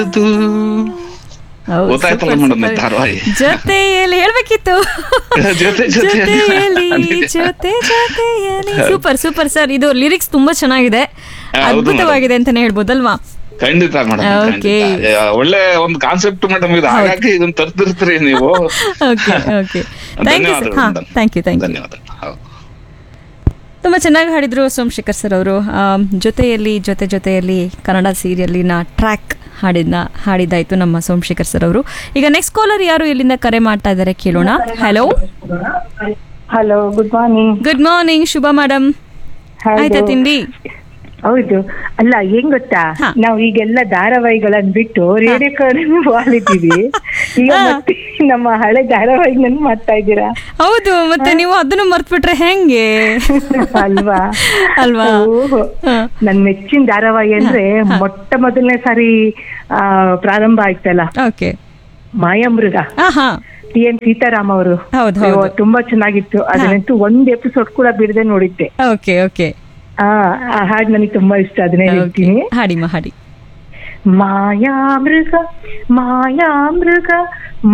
ಅದು ಹೌದು, ಗೊತ್ತಾಯ್ತಲ್ಲ super, ಮೇಡಮ್ super. ಧಾರಾವಾಹಿ ಜೊತೆಯಲ್ಲಿ ಹೇಳ್ಬೇಕಿತ್ತು ಜೊತೆ ಜೊತೆ ಜೊತೆಯಲ್ಲಿ ಜೊತೆ ಜೊತೆಯಲ್ಲಿ ಸೂಪರ್ ಸೂಪರ್ ಸರ್ ಇದು ಲಿರಿಕ್ಸ್ ತುಂಬಾ ಚೆನ್ನಾಗಿದೆ ಹೌದು ಅದ್ಭುತವಾಗಿದೆ ಅಂತಾನೆ ಹೇಳ್ಬೋದಲ್ವಾ ಖಂಡಿತ ಮೇಡಮ್ Okay. ಒಳ್ಳೆ ಒಂದು ಕಾನ್ಸೆಪ್ಟ್ ಮೇಡಮ್ ಇದು ಹಾಗಾಗಿ ಇದನ್ನ ತರ್ತಿರ್ತೀರಿ ನೀವು ಓಕೆ ಓಕೆ ಥ್ಯಾಂಕ್ ಯು ಧನ್ಯವಾದಗಳು ಹಾ madam. Thank you thank you ಧನ್ಯವಾದ ಹೌದು ತುಂಬ ಚೆನ್ನಾಗಿ ಹಾಡಿದ್ರು ಸೋಮಶೇಖರ್ ಸರ್ ಅವರು ಜೊತೆಯಲ್ಲಿ ಜೊತೆ ಜೊತೆಯಲ್ಲಿ ಕನ್ನಡ ಸೀರಿಯಲ್ಲಿನ ಟ್ರ್ಯಾಕ್ ಹಾಡಿದ್ನ ಹಾಡಿದ್ದಾಯ್ತು ನಮ್ಮ ಸೋಮಶೇಖರ್ ಸರ್ ಅವರು ಈಗ ನೆಕ್ಸ್ಟ್ ಕಾಲರ್ ಯಾರು ಇಲ್ಲಿಂದ ಕರೆ ಮಾಡ್ತಾ ಇದ್ದಾರೆ ಕೇಳೋಣ hello hello good morning good morning ಶುಭ ಮೇಡಮ್ ಆಯ್ತಾ ತಿಂಡಿ ಹೌದು ಅಲ್ಲ ಏನ್ ಗೊತ್ತಾ ಹಾ. ನಾವು ಈಗೆಲ್ಲ ಧಾರಾವಾಹಿಗಳನ್ನ ಬಿಟ್ಟು ರೇಡಿಯೋ ಕಡೆ ವಾಲಿದ್ದೀವಿ ಈಗ ಹಾ. ಮತ್ತೆ ನಮ್ಮ ಹಳೆ ಧಾರಾವಾಹಿಗಳನ್ನ ಮಾಡ್ತಾ ಇದ್ದೀರಾ ಹೌದು ಮತ್ತೆ ನೀವು ಅದನ್ನು ಮರ್ತ್ಬಿಟ್ರೆ ಹೆಂಗೆ ಅಲ್ವಾ ಅಲ್ವಾ ಓಹೋ. ಹಾ. ನನ್ ಮೆಚ್ಚಿನ ಧಾರಾವಾಹಿ ಅಂದ್ರೆ ಮೊಟ್ಟ ಮೊದಲನೇ ಸಾರಿ ಆ, ಪ್ರಾರಂಭ ಆಯ್ತಲ್ಲ ಓಕೆ ಮಾಯಾಮೃಗ ಹಾ ಹಾ ಟಿ ಎನ್ ಸೀತಾರಾಮ್ ಅವರು ಹೌದು, ಹೌದು. ಅಯ್ಯೋ, ತುಂಬಾ ಚೆನ್ನಾಗಿತ್ತು ಅದನ್ನಂತೂ ಒಂದ್ ಎಪಿಸೋಡ್ ಕೂಡ ಬಿಡದೆ ನೋಡಿದ್ದೆ ಓಕೆ ಓಕೆ ಆ ಆ ಹಾಡ್ ನನಗೆ ತುಂಬಾ ಇಷ್ಟ ಅದನ್ನೇ ಹೇಳ್ತೀನಿ ಹಾಡಿಮ್ಮ ಹಾಡಿ ಮಾಯಾಮೃಗ ಮಾಯಾಮೃಗ